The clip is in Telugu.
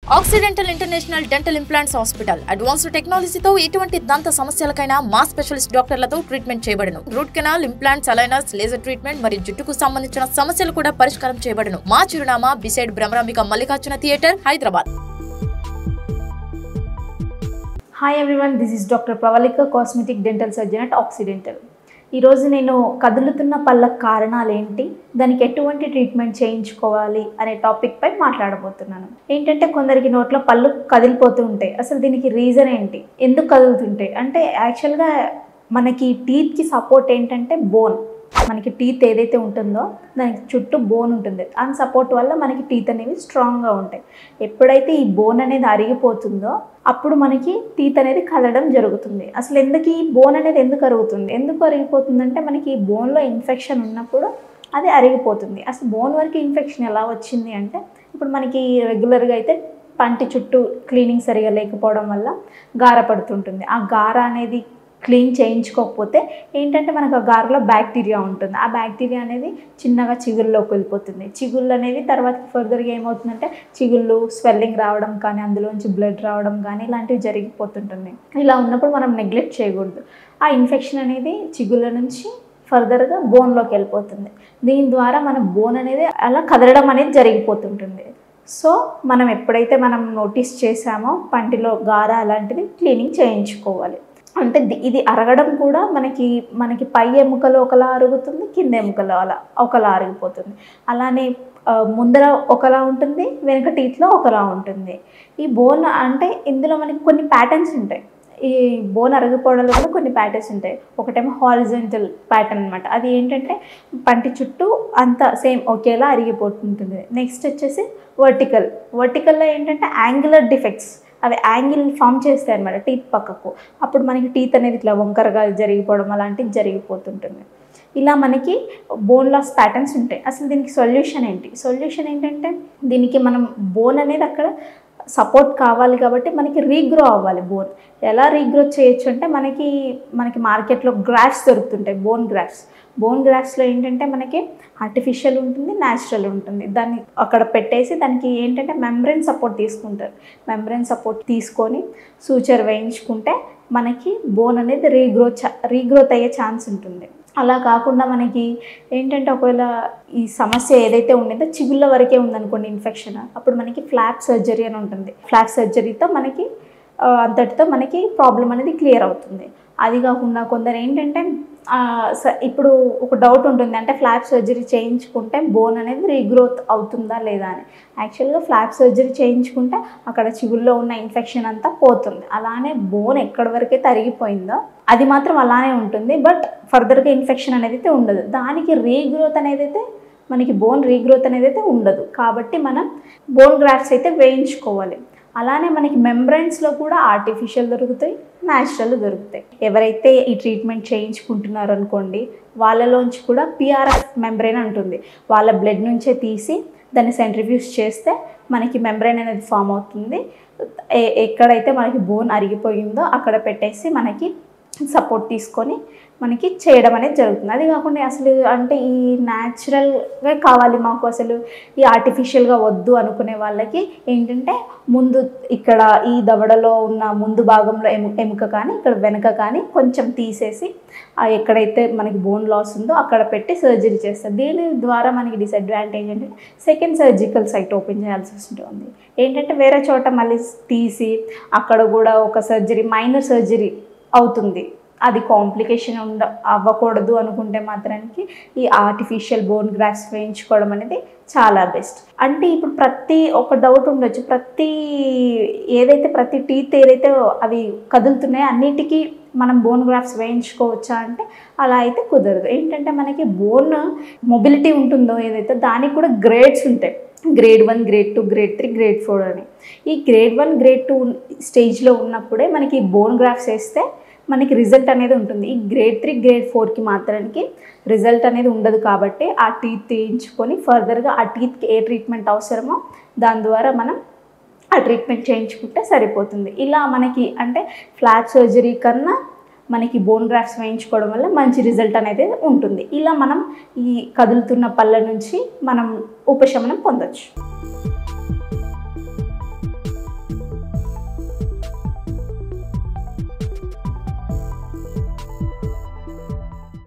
accidental international dental implants hospital advanced టెక్నాలజీతో ఎటువంటి దంత సమస్యలకైనా మా స్పెషలిస్ట్ డాక్టర్లతో ట్రీట్మెంట్ చేయబడును root canal implants aligners laser treatment మరియు జుట్టుకు సంబంధించిన సమస్యలు కూడా పరిష్కారం చేయబడును మా చిరునామా beside Bhramarambika Mallikarjuna theatre Hyderabad hi everyone this is doctor Pravalika cosmetic dental surgeon at Occidental ఈరోజు నేను కదులుతున్న పళ్ళ కారణాలు ఏంటి దానికి ఎటువంటి ట్రీట్మెంట్ చేయించుకోవాలి అనే టాపిక్ పై మాట్లాడబోతున్నాను ఏంటంటే కొందరికి నోట్లో పళ్ళు కదిలిపోతూ ఉంటాయి అసలు దీనికి రీజన్ ఏంటి ఎందుకు కదులుతుంటాయి అంటే యాక్చువల్గా మనకి టీత్కి సపోర్ట్ ఏంటంటే బోన్ మనకి టీత్ ఏదైతే ఉంటుందో దానికి చుట్టూ బోన్ ఉంటుంది దాని సపోర్ట్ వల్ల మనకి టీత్ అనేవి స్ట్రాంగ్గా ఉంటాయి ఎప్పుడైతే ఈ బోన్ అనేది అరిగిపోతుందో అప్పుడు మనకి టీత్ అనేది కదలడం జరుగుతుంది అసలు ఎందుకు ఈ బోన్ అనేది ఎందుకు అరుగుతుంది ఎందుకు అరిగిపోతుందంటే మనకి ఈ బోన్లో ఇన్ఫెక్షన్ ఉన్నప్పుడు అది అరిగిపోతుంది అసలు బోన్ వరకు ఇన్ఫెక్షన్ ఎలా వచ్చింది అంటే ఇప్పుడు మనకి రెగ్యులర్గా అయితే పంటి చుట్టూ క్లీనింగ్ సరిగా లేకపోవడం వల్ల గార పడుతుంటుంది ఆ గార అనేది క్లీన్ చేయించుకోకపోతే ఏంటంటే మనకు ఆ గారెలో బ్యాక్టీరియా ఉంటుంది ఆ బ్యాక్టీరియా అనేది చిన్నగా చిగుల్లోకి వెళ్ళిపోతుంది చిగుళ్ళు అనేవి తర్వాత ఫర్దర్గా ఏమవుతుందంటే చిగుళ్ళు స్వెల్లింగ్ రావడం కానీ అందులోంచి బ్లడ్ రావడం కానీ ఇలాంటివి జరిగిపోతుంటుంది ఇలా ఉన్నప్పుడు మనం నెగ్లెక్ట్ చేయకూడదు ఆ ఇన్ఫెక్షన్ అనేది చిగుళ్ళ నుంచి ఫర్దర్గా బోన్లోకి వెళ్ళిపోతుంది దీని ద్వారా మన బోన్ అనేది అలా కదలడం అనేది జరిగిపోతుంటుంది సో మనం ఎప్పుడైతే మనం నోటీస్ చేసామో పంటిలో గార అలాంటిది క్లీనింగ్ చేయించుకోవాలి అంటే ది- ఇది అరగడం కూడా మనకి మనకి పై ఎముకలో ఒకలా అరుగుతుంది కింద ఎముకలో అలా ఒకలా అరిగిపోతుంది అలానే ఆ, ముందర ఒకలా ఉంటుంది వెనక టీత్లో ఒకలా ఉంటుంది ఈ బోన్ అంటే ఇందులో మనకి కొన్ని ప్యాటర్న్స్ ఉంటాయి ఈ బోన్ అరిగిపోవడంలో కూడా కొన్ని ప్యాటర్న్స్ ఉంటాయి ఒకటేమో హారిజెంటల్ ప్యాటర్న్ అనమాట అది ఏంటంటే పంటి చుట్టూ అంతా సేమ్ ఒకేలా అరిగిపోతుంటుంది నెక్స్ట్ వచ్చేసి వర్టికల్ వర్టికల్లో ఏంటంటే యాంగులర్ డిఫెక్ట్స్ అవి యాంగిల్ ఫామ్ చేస్తాయి అనమాట టీత్ పక్కకు అప్పుడు మనకి టీత్ అనేది ఇట్లా వంకరగా జరిగిపోవడం అలాంటివి జరిగిపోతుంటుంది ఇలా మనకి బోన్ లాస్ ప్యాటర్న్స్ ఉంటాయి అసలు దీనికి సొల్యూషన్ ఏంటి సొల్యూషన్ ఏంటంటే దీనికి మనం బోన్ అనేది అక్కడ సపోర్ట్ కావాలి కాబట్టి మనకి రీగ్రో అవ్వాలి బోన్ ఎలా రీగ్రో చేయొచ్చు అంటే మనకి మనకి మార్కెట్లో గ్రాఫ్స్ దొరుకుతుంటాయి బోన్ గ్రాఫ్స్ బోన్ గ్రాఫ్స్లో ఏంటంటే మనకి ఆర్టిఫిషియల్ ఉంటుంది న్యాచురల్ ఉంటుంది దాన్ని అక్కడ పెట్టేసి దానికి ఏంటంటే మెంబ్రెయిన్ సపోర్ట్ తీసుకుంటారు మెంబ్రెయిన్ సపోర్ట్ తీసుకొని సూచర్ వేయించుకుంటే మనకి బోన్ అనేది రీగ్రో రీగ్రోత్ అయ్యే ఛాన్స్ ఉంటుంది అలా కాకుండా మనకి ఏంటంటే ఒకవేళ ఈ సమస్య ఏదైతే ఉండిందో చిగుళ్ళ వరకే ఉందనుకోండి ఇన్ఫెక్షన్ అప్పుడు మనకి ఫ్లాప్ సర్జరీ అని ఉంటుంది ఫ్లాప్ సర్జరీతో మనకి ఆ, అంతటితో మనకి ప్రాబ్లం అనేది క్లియర్ అవుతుంది అది కాకుండా కొందరు ఏంటంటే ఆ, స- ఇప్పుడు ఒక డౌట్ ఉంటుంది అంటే ఫ్లాప్ సర్జరీ చేయించుకుంటే బోన్ అనేది రీగ్రోత్ అవుతుందా లేదా అని యాక్చువల్గా ఫ్లాప్ సర్జరీ చేయించుకుంటే అక్కడ చిగుల్లో ఉన్న ఇన్ఫెక్షన్ అంతా పోతుంది అలానే బోన్ ఎక్కడి వరకైతే అరిగిపోయిందో అది మాత్రం అలానే ఉంటుంది బట్ ఫర్దర్గా ఇన్ఫెక్షన్ అనేది అయితే ఉండదు దానికి రీగ్రోత్ అనేది అయితే మనకి బోన్ రీగ్రోత్ అనేది అయితే ఉండదు కాబట్టి మనం బోన్ గ్రాఫ్ట్స్ అయితే వేయించుకోవాలి అలానే మనకి మెంబ్రైన్స్లో కూడా ఆర్టిఫిషియల్ దొరుకుతాయి న్యాచురల్ దొరుకుతాయి ఎవరైతే ఈ ట్రీట్మెంట్ చేయించుకుంటున్నారో అనుకోండి వాళ్ళలోంచి కూడా పిఆర్ఎఫ్ మెంబ్రైన్ ఉంటుంది వాళ్ళ బ్లడ్ నుంచే తీసి దాన్ని సెంట్రిఫ్యూజ్ చేస్తే మనకి మెంబ్రైన్ అనేది ఫామ్ అవుతుంది ఏ- ఎక్కడైతే మనకి బోన్ అరిగిపోయిందో అక్కడ పెట్టేసి మనకి సపోర్ట్ తీసుకొని మనకి చేయడం అనేది జరుగుతుంది అది కాకుండా అసలు అంటే ఈ న్యాచురల్గా కావాలి మాకు అసలు ఈ ఆర్టిఫిషియల్గా వద్దు అనుకునే వాళ్ళకి ఏంటంటే ముందు ఇక్కడ ఈ దవడలో ఉన్న ముందు భాగంలో ఎము ఎముక కానీ ఇక్కడ వెనుక కానీ కొంచెం తీసేసి ఆ ఎక్కడైతే మనకి బోన్ లాస్ ఉందో అక్కడ పెట్టి సర్జరీ చేస్తారు దీని ద్వారా మనకి డిసడ్వాంటేజ్ ఏంటంటే సెకండ్ సర్జికల్ సైట్ ఓపెన్ చేయాల్సి ఉంటుంది ఏంటంటే వేరే చోట మళ్ళీ తీసి అక్కడ కూడా ఒక సర్జరీ మైనర్ సర్జరీ అవుతుంది అది కాంప్లికేషన్ ఉండ అవ్వకూడదు అనుకుంటే మాత్రానికి ఈ ఆర్టిఫిషియల్ బోన్ గ్రాఫ్స్ వేయించుకోవడం అనేది చాలా బెస్ట్ అంటే ఇప్పుడు ప్రతి ఒక డౌట్ ఉండొచ్చు ప్రతి ఏదైతే ప్రతి టీత్ ఏదైతే అవి కదులుతున్నాయో అన్నిటికీ మనం బోన్ గ్రాఫ్స్ వేయించుకోవచ్చా అంటే అలా అయితే కుదరదు ఏంటంటే మనకి బోన్ మొబిలిటీ ఉంటుందో ఏదైతే దానికి కూడా గ్రేడ్స్ ఉంటాయి grade one grade two grade three grade four అని ఈ గ్రేడ్ వన్ గ్రేడ్ టూ స్టేజ్లో ఉన్నప్పుడే మనకి బోన్ గ్రాఫ్స్ వేస్తే మనకి రిజల్ట్ అనేది ఉంటుంది ఈ గ్రేడ్ త్రీ గ్రేడ్ ఫోర్కి మాత్రానికి రిజల్ట్ అనేది ఉండదు కాబట్టి ఆ టీత్ తీయించుకొని ఫర్దర్గా ఆ టీత్కి ఏ ట్రీట్మెంట్ అవసరమో దాని ద్వారా మనం ఆ ట్రీట్మెంట్ చేయించుకుంటే సరిపోతుంది ఇలా మనకి అంటే ఫ్లాట్ సర్జరీ కన్నా మనకి బోన్ గ్రాఫ్ట్స్ వేయించుకోవడం వల్ల మంచి రిజల్ట్ అనేది ఉంటుంది ఇలా మనం ఈ కదులుతున్న పళ్ళ నుంచి మనం ఉపశమనం పొందొచ్చు